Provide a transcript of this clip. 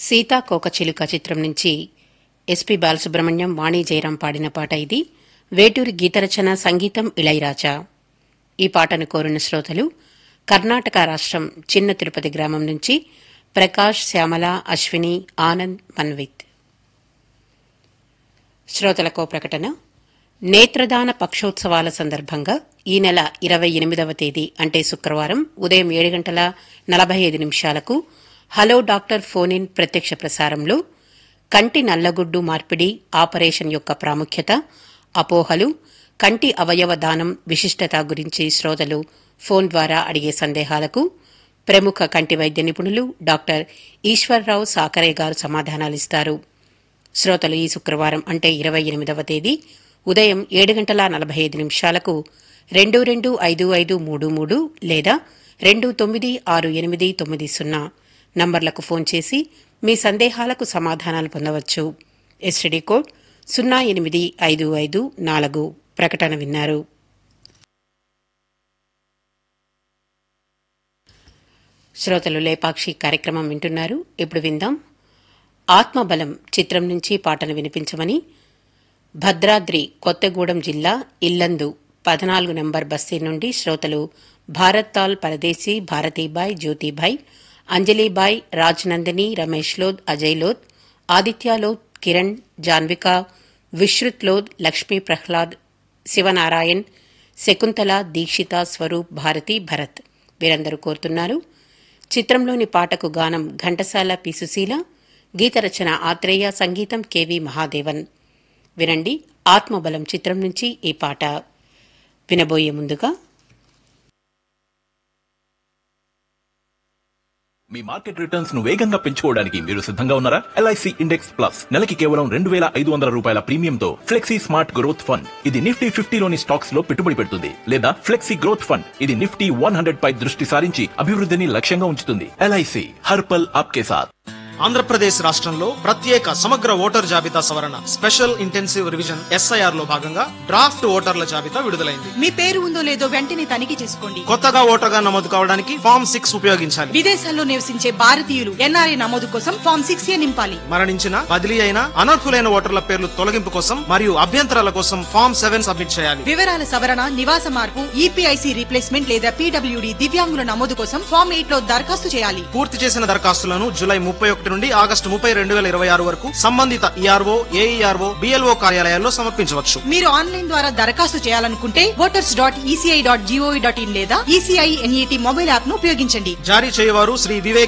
సీతా కోకచిలుక చిత్రం నుంచి ఎస్పి బాలసుబ్రహ్మణ్యం వాణి జయరాం పాడిన పాట ఇది వేటూరి గీతరచన సంగీతం ఇళైరాజా ఈ పాటను కోరిన శ్రోతలు కర్ణాటక రాష్ట్రం చిన్న తిరుపతి గ్రామం నుంచి ప్రకాష్ శ్యామల అశ్విని ఆనంద్ మన్విత్ శ్రోతలకో ప్రకటన నేత్రదాన పక్షోత్సవాల సందర్భంగా ఈ నెల ఇరవై ఎనిమిదవ తేదీ అంటే శుక్రవారం ఉదయం ఏడు గంటల నలభై ఐదు నిమిషాలకు హలో డాక్టర్ ఫోన్ ఇన్ ప్రత్యక్ష ప్రసారంలో కంటి నల్లగుడ్డు మార్పిడి ఆపరేషన్ యొక్క ప్రాముఖ్యత అపోహలు కంటి అవయవ దానం విశిష్టత గురించి శ్రోతలు ఫోన్ ద్వారా అడిగే సందేహాలకు ప్రముఖ కంటి వైద్య నిపుణులు డాక్టర్ ఈశ్వర్రావు సాకరే గారు సమాధానాలిస్తారు శ్రోతలు ఈ శుక్రవారం అంటే ఇరవై ఎనిమిదవ తేదీ ఉదయం ఏడు గంటల నలభై ఐదు నిమిషాలకు రెండు రెండు ఐదు ఐదు మూడు మూడు లేదా రెండు తొమ్మిది ఆరు ఎనిమిది తొమ్మిది సున్నా నంబర్లకు ఫోన్ చేసి మీ సందేహాలకు సమాధానాలు పొందవచ్చు ఎస్టీడీ కోడ్ సున్నా ఎనిమిది ఐదు ఐదు నాలుగు ప్రకటన విన్నారు శ్రోతలు లేపాక్షి కార్యక్రమం వింటున్నారు ఇప్పుడు విందాం ఆత్మబలం చిత్రం నుంచి పాటను వినిపించమని భద్రాద్రి కొత్తగూడెం జిల్లా ఇల్లందు పద్నాలుగు నంబర్ బస్తీ నుండి శ్రోతలు భారత్తాల్ పరదేశీ భారతీబాయ్ జ్యోతిబాయ్ అంజలీబాయ్ రాజ్నందిని రమేష్ లోద్ అజయ్ లోద్ ఆదిత్యలోద్ కిరణ్ జాన్విక విశ్రుత్ లోద్ లక్ష్మీ ప్రహ్లాద్ శివనారాయణ్ శకుంతల దీక్షిత స్వరూప్ భారతి భరత్ వీరందరూ కోరుతున్నారు చిత్రంలోని పాటకు గానం ఘంటసాల పి సుశీల గీతరచన ఆత్రేయ సంగీతం కెవి మహాదేవన్ వినండి ఆత్మబలం చిత్రం నుంచి ఈ పాట వినబోయే ముందుగా మీ మార్కెట్ రిటర్న్స్ ను వేగంగా పెంచుకోవడానికి మీరు సిద్ధంగా ఉన్నారా ఎల్ఐసి ఇండెక్స్ ప్లస్ నెలకి కేవలం రెండు వేల ఐదు వందల రూపాయల ప్రీమియంతో ఫ్లెక్సీ స్మార్ట్ గ్రోత్ ఫండ్ ఇది నిఫ్టీ ఫిఫ్టీలోని స్టాక్స్ లో పెట్టుబడి పెడుతుంది లేదా ఫ్లెక్సీ గ్రోత్ ఫండ్ ఇది నిఫ్టీ వన్ హండ్రెడ్ పై దృష్టి సారించి అభివృద్ధిని లక్ష్యంగా ఉంచుతుంది ఎల్ఐసి హర్పల్ ఆప్కే సాత్ ఆంధ్రప్రదేశ్ రాష్ట్రంలో ప్రత్యేక సమగ్ర ఓటర్ జాబితా సవరణ స్పెషల్ ఇంటెన్సివ్ రివిజన్ ఎస్ఐఆర్ లో భాగంగా డ్రాఫ్ట్ ఓటర్ల జాబితా విడుదలైంది మీ పేరు ఉందో లేదో వెంటనే తనిఖీ చేసుకోండి కొత్తగా ఓటర్గా నమోదు కావడానికి ఫామ్ సిక్స్ ఉపయోగించాలి విదేశాల్లో నివసించే భారతీయులు ఎన్ఆర్ఐ నమోదు కోసం ఫామ్ సిక్స్ ఏ నింపాలి మరణించిన బదిలీ అయిన అనర్హులైన ఓటర్ల పేర్లు తొలగింపు కోసం మరియు అభ్యంతరాల కోసం ఫామ్ సెవెన్ సబ్మిట్ చేయాలి వివరాల సవరణ నివాస మార్పు ఈపీఐసి రీప్లేస్మెంట్ లేదా పీడబ్ల్యూడి దివ్యాంగుల నమోదు కోసం ఫామ్ ఎయిట్ లో దరఖాస్తు చేయాలి పూర్తి చేసిన దరఖాస్తులను జూలై ముప్పై ఒకటి నుండి ఆగస్టు ముప్పై రెండు వేల ఇరవై ఆరు వరకు సంబంధిత ఈఆర్ఓ ఏఈఆర్ఓ బిఎల్ఓ కార్యాలయాల్లో సమర్పించవచ్చు మీరు ఆన్లైన్ ద్వారా దరఖాస్తు చేయాలనుకుంటే voters dot ECI dot GOV dot in లేదా ఈసీఐ ఎన్ఈటీ మొబైల్ యాప్ ను ఉపయోగించండి జారీ చేయవారు శ్రీ వివేక్